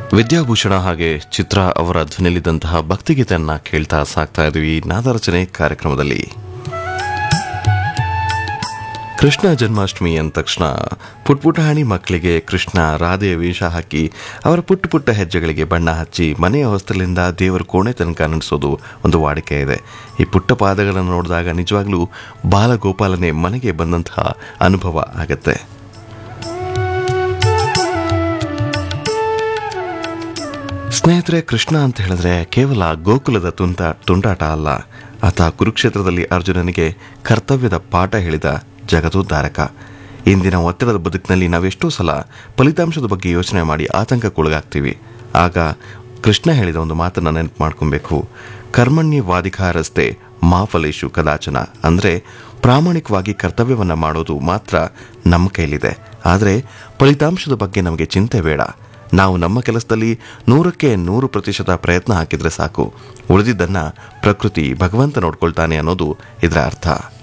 ವಿದ್ಯಾಭೂಷಣ ಹಾಗೆ ಚಿತ್ರ ಅವರ ಧ್ವನಿಯಲ್ಲಿದ್ದಂತಹ ಭಕ್ತಿಗೀತೆಯನ್ನ ಕೇಳ್ತಾ ಸಾಕ್ತಾ ಇದ್ವಿ ನಾದರಚನೆ ಕಾರ್ಯಕ್ರಮದಲ್ಲಿ ಕೃಷ್ಣ ಜನ್ಮಾಷ್ಟಮಿ ಅಂದ ತಕ್ಷಣ ಪುಟ್ಪುಟಾಣಿ ಮಕ್ಕಳಿಗೆ ಕೃಷ್ಣ ರಾಧೆಯ ವೇಷ ಹಾಕಿ ಅವರ ಪುಟ್ಟ ಪುಟ್ಟ ಹೆಜ್ಜೆಗಳಿಗೆ ಬಣ್ಣ ಹಚ್ಚಿ ಮನೆಯ ಹೊಸ್ತಲಿಂದ ದೇವರ ಕೋಣೆ ತನಕ ನಡೆಸೋದು ಒಂದು ವಾಡಿಕೆ ಇದೆ ಈ ಪುಟ್ಟ ಪಾದಗಳನ್ನು ನೋಡಿದಾಗ ನಿಜವಾಗ್ಲೂ ಬಾಲಗೋಪಾಲನೆ ಮನೆಗೆ ಬಂದಂತಹ ಅನುಭವ ಆಗತ್ತೆ ಸ್ನೇಹಿತರೆ ಕೃಷ್ಣ ಅಂತ ಹೇಳಿದ್ರೆ ಕೇವಲ ಗೋಕುಲದ ತುಂಟ ತುಂಟಾಟ ಅಲ್ಲ ಆತ ಕುರುಕ್ಷೇತ್ರದಲ್ಲಿ ಅರ್ಜುನನಿಗೆ ಕರ್ತವ್ಯದ ಪಾಠ ಹೇಳಿದ ಜಗದೋದ್ಧಾರಕ ಇಂದಿನ ಒತ್ತಡದ ಬದುಕಿನಲ್ಲಿ ನಾವೆಷ್ಟೋ ಸಲ ಫಲಿತಾಂಶದ ಬಗ್ಗೆ ಯೋಚನೆ ಮಾಡಿ ಆತಂಕಕ್ಕೊಳಗಾಗ್ತೀವಿ ಆಗ ಕೃಷ್ಣ ಹೇಳಿದ ಒಂದು ಮಾತನ್ನು ನೆನಪು ಮಾಡ್ಕೊಬೇಕು ಕರ್ಮಣ್ಯವಾಧಿಕಾರಸ್ತೆ ಮಾ ಫಲೇಶು ಕದಾಚನ ಅಂದರೆ ಪ್ರಾಮಾಣಿಕವಾಗಿ ಕರ್ತವ್ಯವನ್ನು ಮಾಡೋದು ಮಾತ್ರ ನಮ್ಮ ಕೈಲಿದೆ ಆದರೆ ಫಲಿತಾಂಶದ ಬಗ್ಗೆ ನಮಗೆ ಚಿಂತೆ ಬೇಡ ನಾವು ನಮ್ಮ ಕೆಲಸದಲ್ಲಿ ನೂರಕ್ಕೆ ನೂರು ಪ್ರತಿಶತ ಪ್ರಯತ್ನ ಹಾಕಿದ್ರೆ ಸಾಕು ಉಳಿದಿದ್ದನ್ನ ಪ್ರಕೃತಿ ಭಗವಂತ ನೋಡ್ಕೊಳ್ತಾನೆ ಅನ್ನೋದು ಇದರ ಅರ್ಥ